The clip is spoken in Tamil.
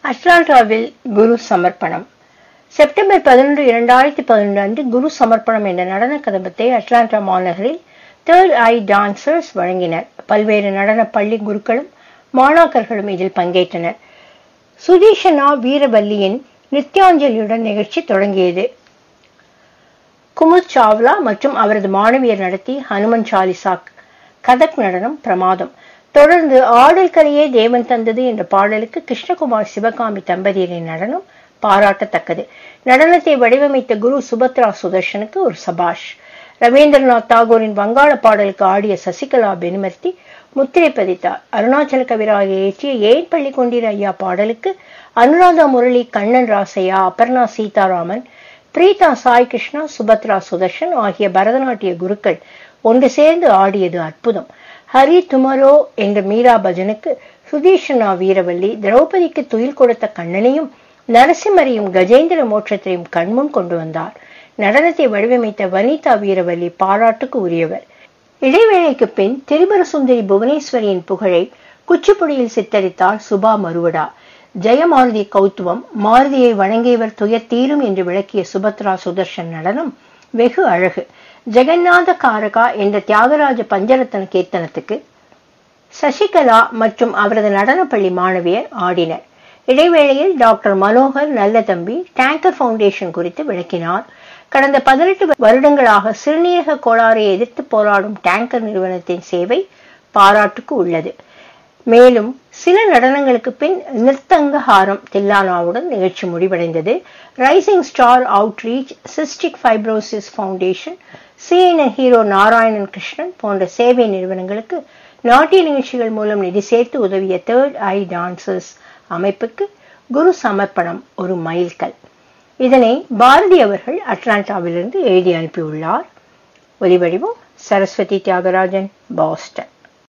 அட்லாண்டாவில் குரு சமர்ப்பணம் செப்டம்பர் பதினொன்று இரண்டாயிரத்தி பதினொன்று அன்று குரு சமர்ப்பணம் என்ற நடன கதம்பத்தை அட்லாண்டா மாநகரில் தேர்ட் ஐ டான்சர்ஸ் வழங்கினர் பல்வேறு நடன பள்ளி குருக்களும் மாணாக்கர்களும் இதில் பங்கேற்றனர் சுதீஷனா வீரவல்லியின் நித்யாஞ்சலியுடன் நிகழ்ச்சி தொடங்கியது குமுத் சாவ்லா மற்றும் அவரது மாணவியர் நடத்தி ஹனுமன் சாலிசா கதக் நடனம் பிரமாதம் தொடர்ந்து ஆடல் கலையே தேவன் தந்தது என்ற பாடலுக்கு கிருஷ்ணகுமார் சிவகாமி தம்பதியரின் நடனம் பாராட்டத்தக்கது நடனத்தை வடிவமைத்த குரு சுபத்ரா சுதர்ஷனுக்கு ஒரு சபாஷ் ரவீந்திரநாத் தாகூரின் வங்காள பாடலுக்கு ஆடிய சசிகலா பெனுமர்த்தி முத்திரை பதித்தார் அருணாச்சல கவிராக இயற்றிய ஏன் பள்ளி கொண்டீர் ஐயா பாடலுக்கு அனுராதா முரளி கண்ணன் ராசையா அபர்ணா சீதாராமன் பிரீதா சாய் கிருஷ்ணா சுபத்ரா சுதர்ஷன் ஆகிய பரதநாட்டிய குருக்கள் ஒன்று சேர்ந்து ஆடியது அற்புதம் ஹரி துமரோ என்ற மீரா பஜனுக்கு சுதீஷனா வீரவல்லி திரௌபதிக்கு துயில் கொடுத்த கண்ணனையும் நரசிம்மரையும் கஜேந்திர மோட்சத்தையும் கண்முன் கொண்டு வந்தார் நடனத்தை வடிவமைத்த வனிதா வீரவல்லி பாராட்டுக்கு உரியவர் இடைவேளைக்கு பின் திரிபுர சுந்தரி புவனேஸ்வரியின் புகழை குச்சிப்புடியில் சித்தரித்தார் சுபா மருவடா ஜெயமாருதி கௌத்துவம் மாருதியை வணங்கியவர் துயர் தீரும் என்று விளக்கிய சுபத்ரா சுதர்ஷன் நடனம் வெகு அழகு ஜெகநாத காரகா என்ற தியாகராஜ பஞ்சரத்தன கீர்த்தனத்துக்கு சசிகலா மற்றும் அவரது நடனப்பள்ளி மாணவியர் ஆடினர் இடைவேளையில் doctor Manohar Nallathambi tanker foundation குறித்து விளக்கினார் கடந்த பதினெட்டு வருடங்களாக சிறுநீரக கோளாறை எதிர்த்து போராடும் டேங்கர் நிறுவனத்தின் சேவை பாராட்டுக்கு உள்ளது மேலும் சில நடனங்களுக்கு பின் நிர்த்தங்கஹாரம் தில்லானாவுடன் நிகழ்ச்சி முடிவடைந்தது rising star outreach cystic fibrosis foundation CNN hero Narayanan Krishnan போன்ற சேவை நிறுவனங்களுக்கு நாட்டிய நிகழ்ச்சிகள் மூலம் நிதி சேர்த்து உதவிய தேர்ட் ஐ டான்சர்ஸ் அமைப்புக்கு குரு சமர்ப்பணம் ஒரு மைல்கல் இதனை பாரதி அவர்கள் அட்லாண்டாவிலிருந்து எழுதி அனுப்பியுள்ளார் ஒலிவடிவம் சரஸ்வதி தியாகராஜன் பாஸ்டன்